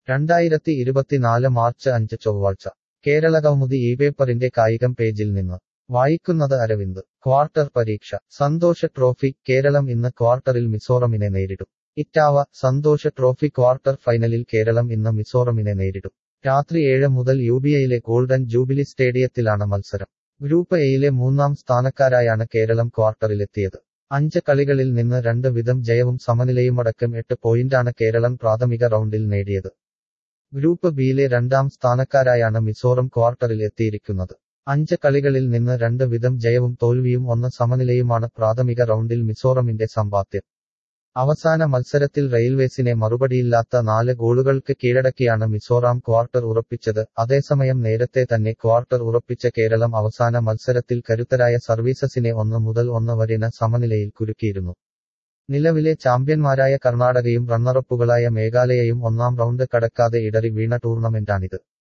രണ്ടായിരത്തി ഇരുപത്തിനാല് മാർച്ച് അഞ്ച് ചൊവ്വാഴ്ച കേരളകൗമുദി ഈ പേപ്പറിന്റെ കായികം പേജിൽ നിന്ന് വായിക്കുന്നത് അരവിന്ദ് ക്വാർട്ടർ പരീക്ഷ സന്തോഷ ട്രോഫി കേരളം ഇന്ന് ക്വാർട്ടറിൽ മിസോറമിനെ നേരിടും ഇറ്റാവ സന്തോഷ ട്രോഫി ക്വാർട്ടർ ഫൈനലിൽ കേരളം ഇന്ന് മിസോറമിനെ നേരിടും രാത്രി ഏഴ് മുതൽ യുബിഐയിലെ ഗോൾഡൻ ജൂബിലി സ്റ്റേഡിയത്തിലാണ് മത്സരം ഗ്രൂപ്പ് എയിലെ മൂന്നാം സ്ഥാനക്കാരായാണ് കേരളം ക്വാർട്ടറിലെത്തിയത് അഞ്ച് കളികളിൽ നിന്ന് രണ്ട് വിധം ജയവും സമനിലയുമടക്കം എട്ട് പോയിന്റാണ് കേരളം പ്രാഥമിക റൗണ്ടിൽ നേടിയത് ഗ്രൂപ്പ് ബിയിലെ രണ്ടാം സ്ഥാനക്കാരായാണ് മിസോറം ക്വാർട്ടറിൽ എത്തിയിരിക്കുന്നത് അഞ്ച് കളികളിൽ നിന്ന് രണ്ട് വിധം ജയവും തോൽവിയും ഒന്ന് സമനിലയുമാണ് പ്രാഥമിക റൗണ്ടിൽ മിസോറമിന്റെ സമ്പാദ്യം അവസാന മത്സരത്തിൽ റെയിൽവേസിനെ മറുപടിയില്ലാത്ത നാല് ഗോളുകൾക്ക് കീഴടക്കിയാണ് മിസോറാം ക്വാർട്ടർ ഉറപ്പിച്ചത് അതേസമയം നേരത്തെ തന്നെ ക്വാർട്ടർ ഉറപ്പിച്ച കേരളം അവസാന മത്സരത്തിൽ കരുത്തരായ സർവീസസിനെ ഒന്ന് മുതൽ ഒന്ന് വരെന സമനിലയിൽ കുരുക്കിയിരുന്നു നിലവിലെ ചാമ്പ്യന്മാരായ കർണാടകയും റണ്ണറപ്പുകളായ മേഘാലയയും ഒന്നാം റൗണ്ട് കടക്കാതെ ഇടറി വീണ ടൂർണമെന്റാണിത്